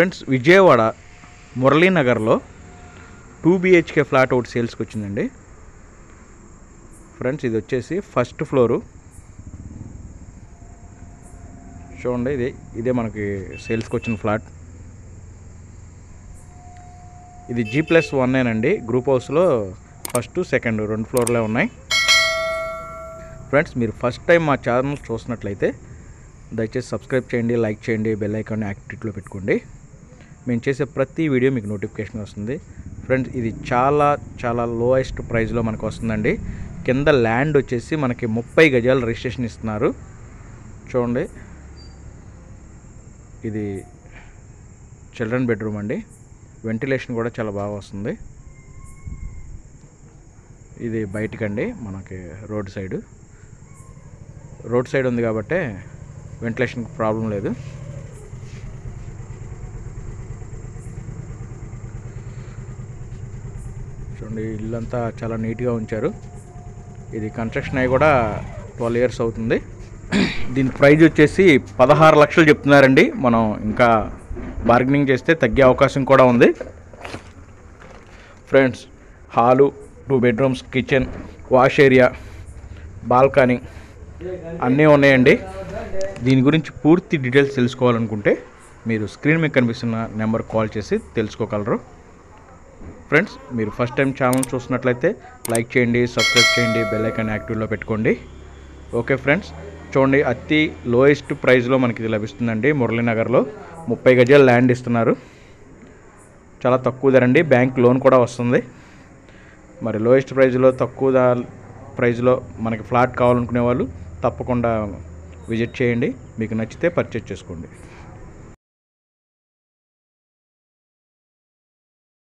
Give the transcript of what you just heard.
friends Vijayawada మురళీనగర్లో two BHK flat ఒకటి సేల్స్కి వచ్చిందండి ఫ్రెండ్స్ ఇది వచ్చేసి ఫస్ట్ ఫ్లోరు చూడండి ఇది ఇదే మనకి సేల్స్కి వచ్చిన ఫ్లాట్ ఇది జీ ప్లస్ వన్నేనండి గ్రూప్ హౌస్లో ఫస్ట్ సెకండ్ రెండు ఫ్లోర్లే ఉన్నాయి ఫ్రెండ్స్ మీరు ఫస్ట్ టైం మా ఛానల్ చూసినట్లయితే దయచేసి సబ్స్క్రైబ్ చేయండి లైక్ చేయండి బెల్ ఐకాన్ యాక్టివ్లో పెట్టుకోండి మేము చేసే ప్రతి వీడియో మీకు నోటిఫికేషన్ వస్తుంది ఫ్రెండ్స్ ఇది చాలా చాలా లోయెస్ట్ ప్రైస్లో మనకు వస్తుందండి కింద ల్యాండ్ వచ్చేసి మనకి ముప్పై గజాల రిజిస్ట్రేషన్ ఇస్తున్నారు చూడండి ఇది చిల్డ్రన్ బెడ్రూమ్ అండి వెంటిలేషన్ కూడా చాలా బాగా వస్తుంది ఇది బయటకండి మనకి రోడ్ సైడు రోడ్ సైడ్ ఉంది కాబట్టి వెంటిలేషన్ ప్రాబ్లం లేదు చూడండి ఇల్లంతా చాలా నీట్గా ఉంచారు ఇది కన్స్ట్రక్షన్ అయ్యి కూడా ట్వెల్వ్ ఇయర్స్ అవుతుంది దీని ప్రైజ్ వచ్చేసి పదహారు లక్షలు చెప్తున్నారండి మనం ఇంకా బార్గెనింగ్ చేస్తే తగ్గే అవకాశం కూడా ఉంది friends hall two bedrooms kitchen wash area balcony అన్నీ ఉన్నాయండి దీని గురించి పూర్తి డీటెయిల్స్ తెలుసుకోవాలనుకుంటే మీరు స్క్రీన్ మీద కనిపిస్తున్న నెంబర్ కాల్ చేసి తెలుసుకోగలరు ఫ్రెండ్స్ మీరు ఫస్ట్ టైం ఛానల్ చూసినట్లయితే లైక్ చేయండి సబ్స్క్రైబ్ చేయండి బెల్ ఐకాన్ యాక్టివ్లో పెట్టుకోండి ఓకే ఫ్రెండ్స్ చూడండి అతి లోయెస్ట్ ప్రైస్లో మనకి ఇది లభిస్తుందండి మురళీనగర్లో ముప్పై గజాల ల్యాండ్ ఇస్తున్నారు చాలా తక్కువ ధరండి బ్యాంక్ లోన్ కూడా వస్తుంది మరి లోయెస్ట్ ప్రైస్లో తక్కువ ధర ప్రైస్లో మనకి ఫ్లాట్ కావాలనుకునే వాళ్ళు తప్పకుండా విజిట్ చేయండి మీకు నచ్చితే పర్చేజ్ చేసుకోండి